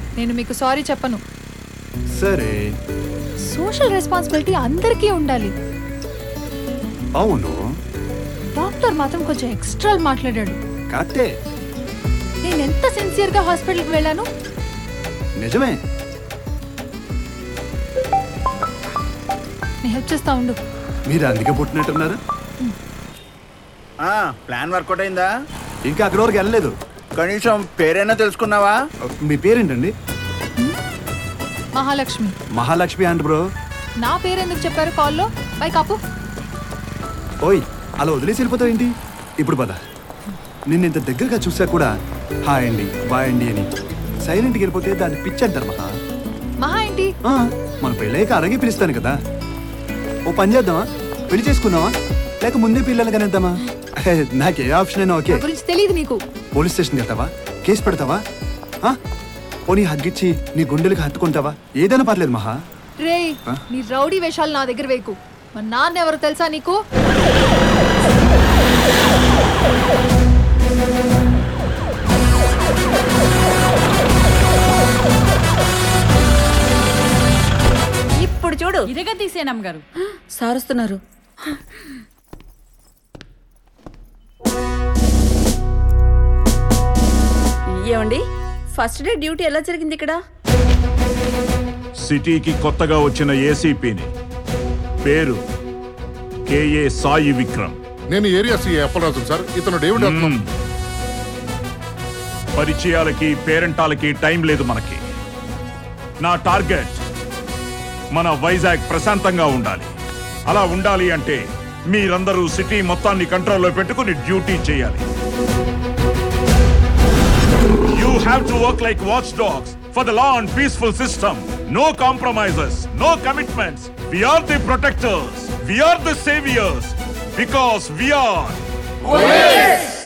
నేను మీకు సారీ చెప్పను సరే సోషల్ రెస్పాన్సిబిలిటీ అందరికీ ఉండాలి అవును డాక్టర్ మాత్రం కొంచెం ఎక్స్ట్రా మాట్లాడాడు కరెక్టే నేను ఎంత సిన్సియర్గా హాస్పిటల్కి వెళ్ళాను నిజమే నేను హెల్ప్ చేస్తా ఉండు మీరు అందుకే పుట్టినట్టున్నారు ఆ, ప్లాన్ వర్కౌట్ అయిందా ఇంకా అక్కడి వరకు వెళ్ళలేదు కనీసం పేరైనా తెలుసుకున్నావా మీ పేరేంటండి మహాలక్ష్మి మహాలక్ష్మి అంట బ్రో నా పేరు ఎందుకు చెప్పారు కాల్లో బై కాపు ఓయ్ అలా వదిలేసి వెళ్ళిపోతావు ఏంటి ఇప్పుడు పద నిన్న ఇంత దగ్గరగా చూసా కూడా హాయ్ అండి బాయ్ అండి అని సైలెంట్కి వెళ్ళిపోతే దాన్ని పిచ్చి అంటారు మహా మహా ఏంటి ఆ, మన పెళ్ళయ్యాక అలాగే పిలుస్తాను కదా ఓ పని చేద్దామా పెళ్లి చేసుకుందామా లేక ముందే పిల్లలు కనేద్దామా హే, నాకు ఏ ఆప్షన్ అయినా ఓకే నా గురించి తెలియదు నీకు పోలీస్ స్టేషన్కి వెళ్తావా కేసు పెడతావా ఆ? పోనీ హగ్గిచ్చి నీ గుండెలకు హత్తుకుంటావా ఏదైనా పర్లేదు మహా రే ఆ? నీ రౌడీ వేషాలు నా దగ్గర వేయకు మా నాన్న ఎవరు తెలుసా నీకు ఇప్పుడు చూడు ఇదిగా తీసేనమ్మ గారు సార్ వస్తున్నారు ఏమండి ఫస్ట్ డే డ్యూటీ ఎలా జరిగింది ఇక్కడ సిటీకి కొత్తగా వచ్చిన ఏసీపీని పేరు కేఏ సాయి విక్రమ్ నేను ఏరియా సీఏ అప్పలరాజు సార్ ఇతను డేవిడ్ రత్నం మ్మ్. పరిచయాలకి పేరెంటాలకి టైం లేదు మనకి నా టార్గెట్ మన వైజాగ్ ప్రశాంతంగా ఉండాలి అలా ఉండాలి అంటే మీరందరూ సిటీ మొత్తాన్ని కంట్రోల్లో పెట్టుకుని డ్యూటీ చేయాలి you have to work like watch dogs for the law and peaceful system no compromises no commitments we are the protectors we are the saviours because we are